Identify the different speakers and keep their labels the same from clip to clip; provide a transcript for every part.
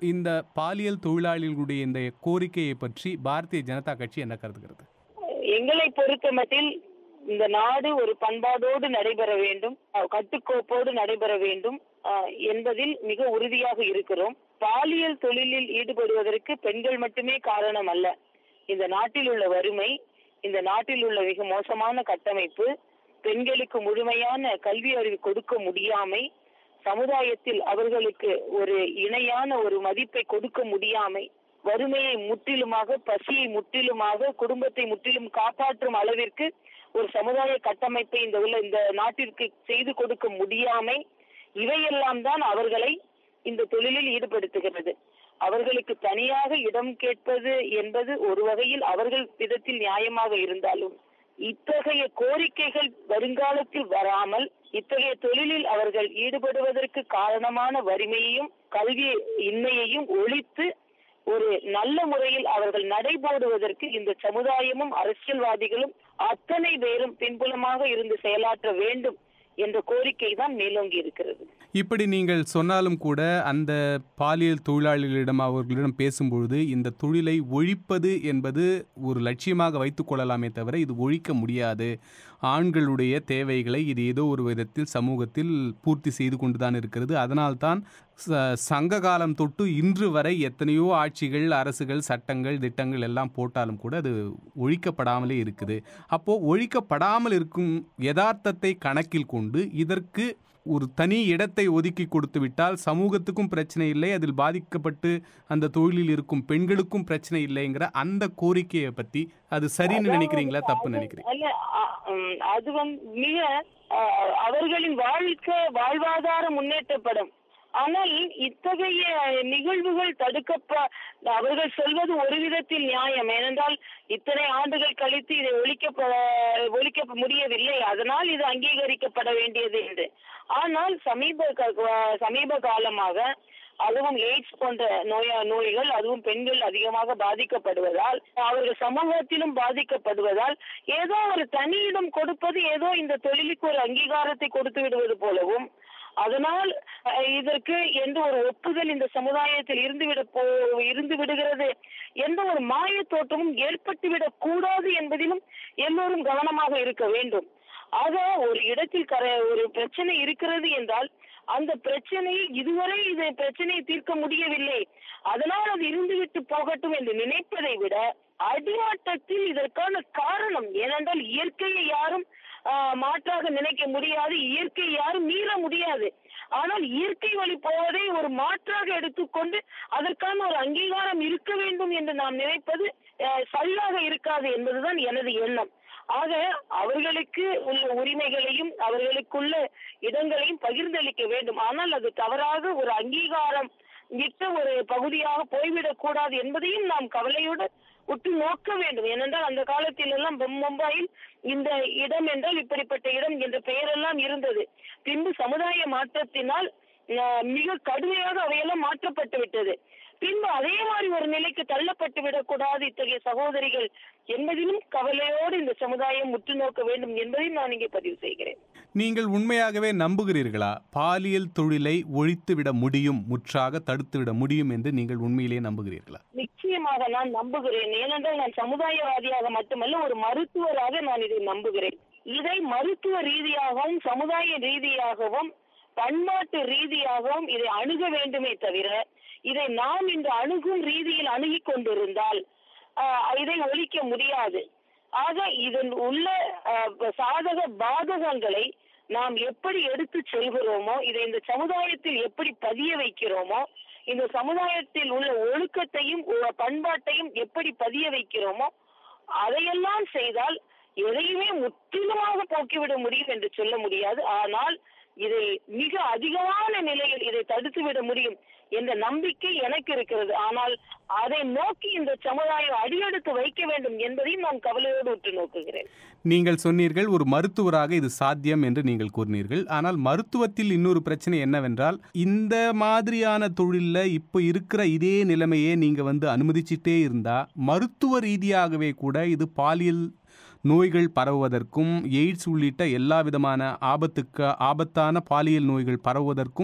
Speaker 1: இந்த பாலியல் தொழிலாளிகளுடைய இந்த கோரிக்கையை பற்றி பாரதிய ஜனதா கட்சி என்ன கருதுகிறது
Speaker 2: எங்களை பொறுத்த மட்டில் இந்த நாடு ஒரு பண்பாடோடு நடைபெற வேண்டும் அஹ், கட்டுக்கோப்போடு நடைபெற வேண்டும் அஹ், என்பதில் மிக உறுதியாக இருக்கிறோம் பாலியல் தொழிலில் ஈடுபடுவதற்கு பெண்கள் மட்டுமே காரணம் அல்ல இந்த நாட்டில் உள்ள வறுமை இந்த நாட்டில் உள்ள மிக மோசமான கட்டமைப்பு பெண்களுக்கு முழுமையான கல்வி அறிவு கொடுக்க முடியாமை சமுதாயத்தில் அவர்களுக்கு ஒரு இணையான ஒரு மதிப்பை கொடுக்க முடியாமை வறுமையை முற்றிலுமாக பசியை முற்றிலுமாக குடும்பத்தை முற்றிலும் காப்பாற்றும் அளவிற்கு ஒரு சமுதாய கட்டமைப்பை இந்த உள்ள இந்த நாட்டிற்கு செய்து கொடுக்க முடியாமை இவையெல்லாம் தான் அவர்களை இந்த தொழிலில் ஈடுபடுத்துகிறது அவர்களுக்கு தனியாக இடம் கேட்பது என்பது ஒரு வகையில் அவர்கள் விதத்தில் நியாயமாக இருந்தாலும் இத்தகைய கோரிக்கைகள் வருங்காலத்தில் வராமல் இத்தகைய தொழிலில் அவர்கள் ஈடுபடுவதற்கு காரணமான வறுமையையும் கல்வி இன்மையையும் ஒழித்து ஒரு நல்ல முறையில் அவர்கள் நடைபோடுவதற்கு இந்த சமுதாயமும் அரசியல்வாதிகளும் அத்தனை பேரும் பின்புலமாக இருந்து செயலாற்ற வேண்டும் என்ற கோரிக்கை தான் மேலோங்கி இருக்கிறது
Speaker 1: இப்படி நீங்கள் சொன்னாலும் கூட அந்த பாலியல் தொழிலாளிகளிடம் அவர்களிடம் பேசும்பொழுது இந்த தொழிலை ஒழிப்பது என்பது ஒரு லட்சியமாக வைத்துக் கொள்ளலாமே தவிர இது ஒழிக்க முடியாது ஆண்களுடைய தேவைகளை இது ஏதோ ஒரு விதத்தில் சமூகத்தில் பூர்த்தி செய்து கொண்டுதான் இருக்கிறது அதனால்தான் ச- சங்க காலம் தொட்டு இன்று வரை எத்தனையோ ஆட்சிகள் அரசுகள் சட்டங்கள் திட்டங்கள் எல்லாம் போட்டாலும் கூட அது ஒழிக்கப்படாமலே இருக்குது அப்போ ஒழிக்கப்படாமல் இருக்கும் யதார்த்தத்தை கணக்கில் கொண்டு இதற்கு ஒரு தனி இடத்தை ஒதுக்கி கொடுத்து விட்டால் சமூகத்துக்கும் பிரச்சனை இல்லை அதில் பாதிக்கப்பட்டு அந்த தொழிலில் இருக்கும் பெண்களுக்கும் பிரச்சனை இல்லைங்கிற அந்த கோரிக்கையை பத்தி அது சரின்னு நினைக்கிறீங்களா தப்பு நினைக்கிறீங்க
Speaker 2: அல்ல அ- ம், அது வந்து மிக அ, அவர்களின் வாழ்க்கை வாழ்வாதார முன்னேற்றப்படும் ஆனால் இத்தகைய நிகழ்வுகள் தடுக்கப்ப அவர்கள் சொல்வது ஒரு விதத்தில் நியாயம் ஏனென்றால் இத்தனை ஆண்டுகள் கழித்து இதை ஒழிக்கப்ப ஒழிக்க முடியவில்லை அதனால் இது அங்கீகரிக்கப்பட வேண்டியது என்று ஆனால் சமீப க- சமீப காலமாக அதுவும் எய்ட்ஸ் போன்ற நோயா நோய்கள் அதுவும் பெண்கள் அதிகமாக பாதிக்கப்படுவதால் அவர்கள் சமூகத்திலும் பாதிக்கப்படுவதால் ஏதோ ஒரு தனியிடம் கொடுப்பது ஏதோ இந்த தொழிலுக்கு ஒரு அங்கீகாரத்தை கொடுத்து விடுவது போலவும் அதனால் அஹ், இதற்கு எந்த ஒரு ஒப்புதல் இந்த சமுதாயத்தில் இருந்துவிட போ இருந்து விடுகிறது எந்த ஒரு மாய தோற்றமும் ஏற்பட்டு விடக் கூடாது என்பதிலும் எல்லோரும் கவனமாக இருக்க வேண்டும் ஆக ஒரு இடத்தில் கர ஒரு பிரச்சனை இருக்கிறது என்றால் அந்த பிரச்சனையை இதுவரை இது பிரச்சனையை தீர்க்க முடியவில்லை அதனால் அது இருந்துவிட்டு போகட்டும் என்று நினைப்பதை விட அடிமட்டத்தில் இதற்கான காரணம் ஏனென்றால் இயற்கையை யாரும் ஆஹ், மாற்றாக நினைக்க முடியாது இயற்கை யாரும் மீற முடியாது ஆனால் இயற்கை வழி போவதை ஒரு மாற்றாக எடுத்துக்கொண்டு அதற்கான ஒரு அங்கீகாரம் இருக்க வேண்டும் என்று நாம் நினைப்பது ஆஹ், சரியாக இருக்காது என்பதுதான் எனது எண்ணம் ஆக அவர்களுக்கு உள்ள உரிமைகளையும் அவர்களுக்குள்ள இடங்களையும் பகிர்ந்தளிக்க வேண்டும் ஆனால் அது தவறாக ஒரு அங்கீகாரம் இட்ட ஒரு பகுதியாக போய்விடக் கூடாது என்பதையும் நாம் கவலையோடு உற்று நோக்க வேண்டும் ஏனென்றால் அந்த காலத்தில் எல்லாம் பொம்- மும்பையில் இந்த இடம் என்றால் இப்படிப்பட்ட இடம் என்ற பெயரெல்லாம் இருந்தது பின்பு சமுதாய மாற்றத்தினால் அஹ், மிக கடுமையாக அவையெல்லாம் மாற்றப்பட்டு விட்டது பின்பு அதே மாதிரி ஒரு நிலைக்கு தள்ளப்பட்டு விடக்கூடாது இத்தகைய சகோதரிகள் என்பதிலும் கவலையோடு இந்த சமுதாயம் உற்று நோக்க வேண்டும் என்பதையும் நான் இங்கே பதிவு செய்கிறேன்
Speaker 1: நீங்கள் உண்மையாகவே நம்புகிறீர்களா பாலியல் தொழிலை ஒழித்துவிட முடியும் முற்றாக தடுத்துவிட முடியும் என்று நீங்கள் உண்மையிலேயே நம்புகிறீர்களா
Speaker 2: நிச்சயமாக நான் நம்புகிறேன் ஏனென்றால் நான் சமுதாயவாதியாக மட்டுமல்ல ஒரு மருத்துவராக நான் இதை நம்புகிறேன் இதை மருத்துவ ரீதியாகவும் சமுதாய ரீதியாகவும் பண்பாட்டு ரீதியாகவும் இதை அணுக வேண்டுமே தவிர இதை நாம் இந்த அணுகும் ரீதியில் அணுகிக் கொண்டிருந்தால் ஆஹ், இதை ஒழிக்க முடியாது ஆக இதன் உள்ள ஆஹ், சாதக பாதகங்களை நாம் எப்படி எடுத்து செல்கிறோமோ இதை இந்த சமுதாயத்தில் எப்படி பதிய வைக்கிறோமோ இந்த சமுதாயத்தில் உள்ள ஒழுக்கத்தையும் உ- பண்பாட்டையும் எப்படி பதிய வைக்கிறோமோ அதையெல்லாம் செய்தால் எதையுமே முற்றிலுமாக போக்கிவிட முடியும் என்று சொல்ல முடியாது ஆனால் இதை மிக அதிகமான நிலையில் இதை தடுத்து விட முடியும் என்ற நம்பிக்கை எனக்கு இருக்கிறது ஆனால் அதை நோக்கி இந்த சமுதாயம் அடியெடுத்து வைக்க வேண்டும் என்பதையும் நான் கவலையோடு உற்று நோக்குகிறேன்
Speaker 1: நீங்கள் சொன்னீர்கள் ஒரு மருத்துவராக இது சாத்தியம் என்று நீங்கள் கூறினீர்கள் ஆனால் மருத்துவத்தில் இன்னொரு பிரச்சனை என்னவென்றால் இந்த மாதிரியான தொழிலில் இப்போ இருக்கிற இதே நிலைமையே நீங்கள் வந்து அனுமதிச்சிட்டே இருந்தா மருத்துவ ரீதியாகவே கூட இது பாலியல் நோய்கள் பரவுவதற்கும் எய்ட்ஸ் உள்ளிட்ட எல்லா விதமான ஆபத்துக்கு ஆபத்தான பாலியல் நோய்கள் பரவுவதற்கும்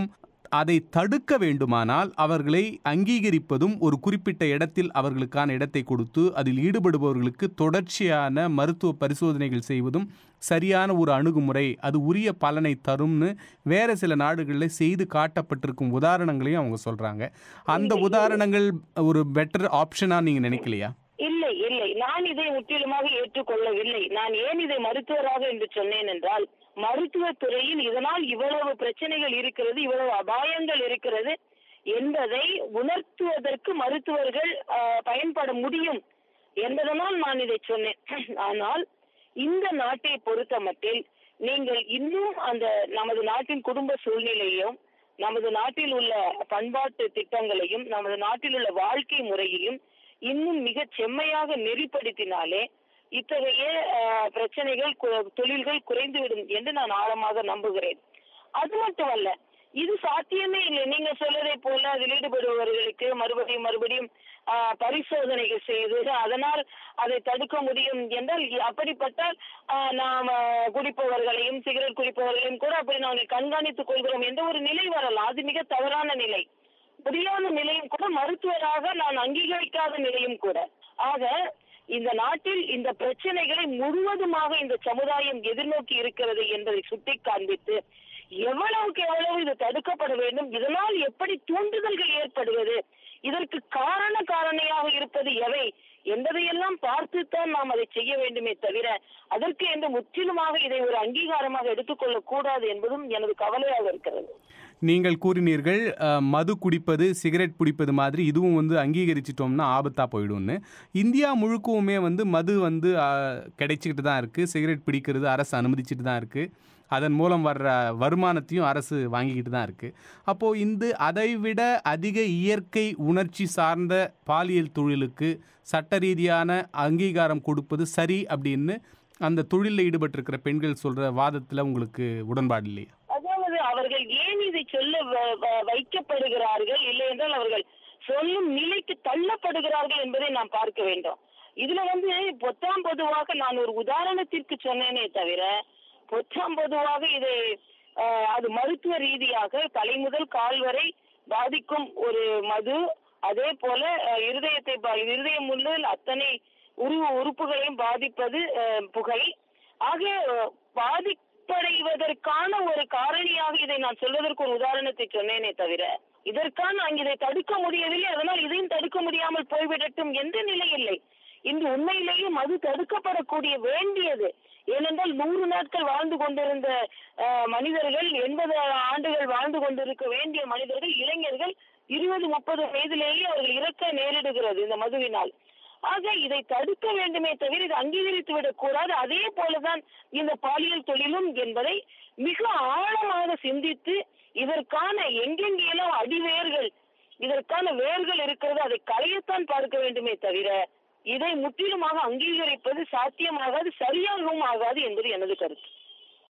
Speaker 1: அதை தடுக்க வேண்டுமானால் அவர்களை அங்கீகரிப்பதும் ஒரு குறிப்பிட்ட இடத்தில் அவர்களுக்கான இடத்தை கொடுத்து அதில் ஈடுபடுபவர்களுக்கு தொடர்ச்சியான மருத்துவ பரிசோதனைகள் செய்வதும் சரியான ஒரு அணுகுமுறை அது உரிய பலனை தரும்னு வேற சில நாடுகளில் செய்து காட்டப்பட்டிருக்கும் உதாரணங்களையும் அவங்க சொல்றாங்க அந்த உதாரணங்கள் ஒரு பெட்டர் ஆப்ஷனா நீங்க நினைக்கலையா
Speaker 2: இல்லை இல்லை நான் இதை முற்றிலுமாக ஏற்றுக்கொள்ளவில்லை நான் ஏன் இதை மருத்துவராக என்று சொன்னேன் என்றால் மருத்துவ துறையில் இதனால் இவ்வளவு பிரச்சனைகள் இருக்கிறது இவ்வளவு அபாயங்கள் இருக்கிறது என்பதை உணர்த்துவதற்கு மருத்துவர்கள் ஆஹ், பயன்பட முடியும் என்பதனால் நான் இதை சொன்னேன் ஆனால் இந்த நாட்டை பொறுத்த மட்டில் நீங்கள் இன்னும் அந்த நமது நாட்டின் குடும்ப சூழ்நிலையும் நமது நாட்டில் உள்ள பண்பாட்டு திட்டங்களையும் நமது நாட்டில் உள்ள வாழ்க்கை முறையையும் இன்னும் மிக செம்மையாக நெறிப்படுத்தினாலே இத்தகைய ஆஹ், பிரச்சனைகள் கு- தொழில்கள் குறைந்துவிடும் என்று நான் ஆழமாக நம்புகிறேன் அது மட்டுமல்ல இது சாத்தியமே இல்லை நீங்க சொல்வதை போல அதில் ஈடுபடுபவர்களுக்கு மறுபடியும் மறுபடியும் ஆஹ், பரிசோதனைகள் செய்து அதனால் அதை தடுக்க முடியும் என்றால் இ- அப்படிப்பட்டால் ஆஹ், நாம் ஆஹ், குடிப்பவர்களையும் சிகரெட் குடிப்பவர்களையும் கூட அப்படி நாங்கள் கண்காணித்துக் கொள்கிறோம் என்ற ஒரு நிலை வரலாம் அது மிக தவறான நிலை முடியாத நிலையும் கூட மருத்துவராக நான் அங்கீகரிக்காத நிலையும் கூட ஆக இந்த நாட்டில் இந்த பிரச்சனைகளை முழுவதுமாக இந்த சமுதாயம் எதிர்நோக்கி இருக்கிறது என்பதை சுட்டி காண்பித்து எவ்வளவுக்கு எவ்வளவு இது தடுக்கப்பட வேண்டும் இதனால் எப்படி தூண்டுதல்கள் ஏற்படுவது இதற்கு காரண காரணியாக இருப்பது எவை என்பதையெல்லாம் பார்த்துத்தான் நாம் அதை செய்ய வேண்டுமே தவிர அதற்கு என்று முற்றிலுமாக இதை ஒரு அங்கீகாரமாக எடுத்துக்கொள்ளக் கூடாது என்பதும் எனது கவலையாக இருக்கிறது
Speaker 1: நீங்கள் கூறினீர்கள் அஹ், மது குடிப்பது சிகரெட் பிடிப்பது மாதிரி இதுவும் வந்து அங்கீகரிச்சிட்டோம்னா ஆபத்தாக போயிடும்னு இந்தியா முழுக்கவுமே வந்து மது வந்து அஹ், கிடைச்சிக்கிட்டு தான் இருக்குது சிகரெட் பிடிக்கிறது அரசு அனுமதிச்சுட்டு தான் இருக்குது அதன் மூலம் வர்ற வருமானத்தையும் அரசு வாங்கிக்கிட்டு தான் இருக்குது அப்போது இந்த அதைவிட அதிக இயற்கை உணர்ச்சி சார்ந்த பாலியல் தொழிலுக்கு சட்ட ரீதியான அங்கீகாரம் கொடுப்பது சரி அப்படின்னு அந்த தொழிலில் ஈடுபட்டிருக்கிற பெண்கள் சொல்கிற வாதத்தில் உங்களுக்கு உடன்பாடு இல்லையா
Speaker 2: அதாவது அவர்கள் ஏன் இதை சொல்ல வ- வ- வைக்கப்படுகிறார்கள் இல்லை என்றால் அவர்கள் சொல்லும் நிலைக்கு தள்ளப்படுகிறார்கள் என்பதை நாம் பார்க்க வேண்டும் இதுல வந்து பொத்தாம் பொதுவாக நான் ஒரு உதாரணத்திற்கு சொன்னேனே தவிர பொத்தாம் பொதுவாக இதை ஆஹ், அது மருத்துவ ரீதியாக தலை முதல் கால் வரை பாதிக்கும் ஒரு மது அதே போல ஆஹ், இருதயத்தை பா- இருதயம் முதல் அத்தனை உரு உறுப்புகளையும் பாதிப்பது ஆஹ், புகை ஆக பாதிப்படைவதற்கான ஒரு காரணியாக இதை நான் சொல்வதற்கு ஒரு உதாரணத்தை சொன்னேனே தவிர இதற்கான அங்கு இதை தடுக்க முடியவில்லை அதனால் இதையும் தடுக்க முடியாமல் போய்விடட்டும் என்ற நிலை இல்லை இன்று உண்மையிலேயே மது தடுக்கப்படக்கூடிய வேண்டியது ஏனென்றால் நூறு நாட்கள் வாழ்ந்து கொண்டிருந்த அஹ், மனிதர்கள் எண்பது ஆண்டுகள் வாழ்ந்து கொண்டிருக்க வேண்டிய மனிதர்கள் இளைஞர்கள் இருபது முப்பது வயதிலேயே அவர்கள் இறக்க நேரிடுகிறது இந்த மதுவினால் ஆக இதை தடுக்க வேண்டுமே தவிர இதை அங்கீகரித்து விடக்கூடாது அதே போலதான் இந்த பாலியல் தொழிலும் என்பதை மிக ஆழமாக சிந்தித்து இதற்கான எங்கெங்கெல்லாம் அடிவேர்கள் இதற்கான வேர்கள் இருக்கிறது அதை களையத்தான் பார்க்க வேண்டுமே தவிர இதை முற்றிலுமாக அங்கீகரிப்பது சாத்தியமாகாது சரியாகவும் ஆகாது என்பது எனது கருத்து